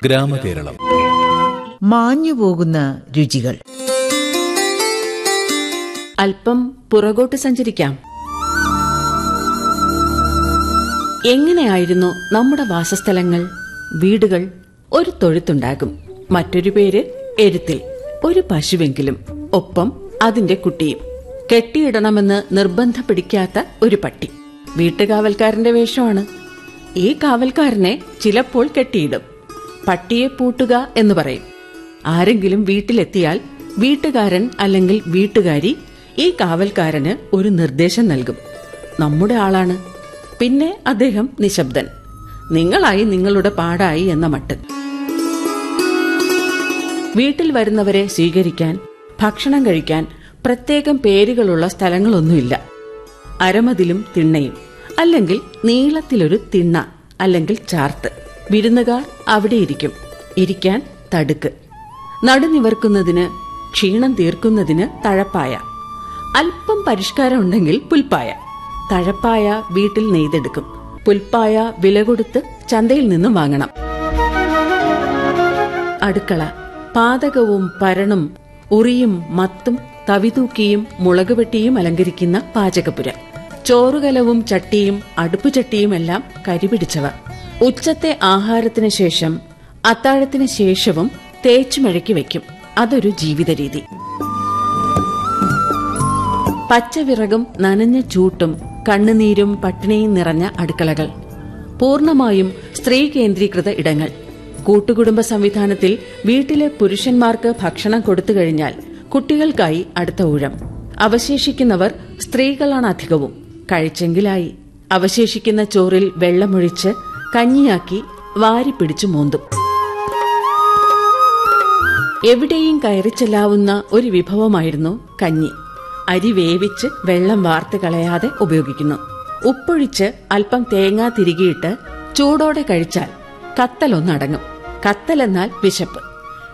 ഗ്രാമകേരളം മാഞ്ഞുപോകുന്ന രുചികൾ അല്പം പുറകോട്ട് സഞ്ചരിക്കാം എങ്ങനെയായിരുന്നു നമ്മുടെ വാസസ്ഥലങ്ങൾ വീടുകൾ ഒരു തൊഴുത്തുണ്ടാകും മറ്റൊരു പേര് എരുത്തിൽ ഒരു പശുവെങ്കിലും ഒപ്പം അതിന്റെ കുട്ടിയും കെട്ടിയിടണമെന്ന് നിർബന്ധം പിടിക്കാത്ത ഒരു പട്ടി വീട്ടുകാവൽക്കാരന്റെ വേഷമാണ് ഈ കാവൽക്കാരനെ ചിലപ്പോൾ കെട്ടിയിടും പട്ടിയെ പൂട്ടുക എന്ന് പറയും ആരെങ്കിലും വീട്ടിലെത്തിയാൽ വീട്ടുകാരൻ അല്ലെങ്കിൽ വീട്ടുകാരി ഈ കാവൽക്കാരന് ഒരു നിർദ്ദേശം നൽകും നമ്മുടെ ആളാണ് പിന്നെ അദ്ദേഹം നിശബ്ദൻ നിങ്ങളായി നിങ്ങളുടെ പാടായി എന്ന മട്ട് വീട്ടിൽ വരുന്നവരെ സ്വീകരിക്കാൻ ഭക്ഷണം കഴിക്കാൻ പ്രത്യേകം പേരുകളുള്ള സ്ഥലങ്ങളൊന്നുമില്ല അരമതിലും തിണ്ണയും അല്ലെങ്കിൽ നീളത്തിലൊരു തിണ്ണ അല്ലെങ്കിൽ ചാർത്ത് വിരുന്നുകാർ അവിടെ ഇരിക്കും ഇരിക്കാൻ തടുക്ക് നടുനിവർക്കുന്നതിന് ക്ഷീണം തീർക്കുന്നതിന് തഴപ്പായ അല്പം പരിഷ്കാരം ഉണ്ടെങ്കിൽ പുൽപ്പായ തഴപ്പായ വീട്ടിൽ നെയ്തെടുക്കും പുൽപ്പായ വില കൊടുത്ത് ചന്തയിൽ നിന്നും വാങ്ങണം അടുക്കള പാതകവും പരണും ഉറിയും മത്തും തവിതൂക്കിയും മുളകുവെട്ടിയും അലങ്കരിക്കുന്ന പാചകപ്പുര ചോറുകലവും ചട്ടിയും അടുപ്പുചട്ടിയുമെല്ലാം കരിപിടിച്ചവ ഉച്ചത്തെ ആഹാരത്തിന് ശേഷം അത്താഴത്തിന് ശേഷവും തേച്ചുമഴക്കി വയ്ക്കും അതൊരു ജീവിത രീതി പച്ചവിറകും നനഞ്ഞ ചൂട്ടും കണ്ണുനീരും പട്ടിണിയും നിറഞ്ഞ അടുക്കളകൾ പൂർണ്ണമായും സ്ത്രീ കേന്ദ്രീകൃത ഇടങ്ങൾ കൂട്ടുകുടുംബ സംവിധാനത്തിൽ വീട്ടിലെ പുരുഷന്മാർക്ക് ഭക്ഷണം കൊടുത്തു കഴിഞ്ഞാൽ കുട്ടികൾക്കായി അടുത്ത ഊഴം അവശേഷിക്കുന്നവർ സ്ത്രീകളാണ് അധികവും കഴിച്ചെങ്കിലായി അവശേഷിക്കുന്ന ചോറിൽ വെള്ളമൊഴിച്ച് കഞ്ഞിയാക്കി വാരിപ്പിടിച്ചു മോന്തും എവിടെയും കയറി ചെല്ലാവുന്ന ഒരു വിഭവമായിരുന്നു കഞ്ഞി അരി വേവിച്ച് വെള്ളം വാർത്ത് കളയാതെ ഉപയോഗിക്കുന്നു ഉപ്പൊഴിച്ച് അല്പം തേങ്ങ തിരികിയിട്ട് ചൂടോടെ കഴിച്ചാൽ കത്തലൊന്നടങ്ങും കത്തലെന്നാൽ വിശപ്പ്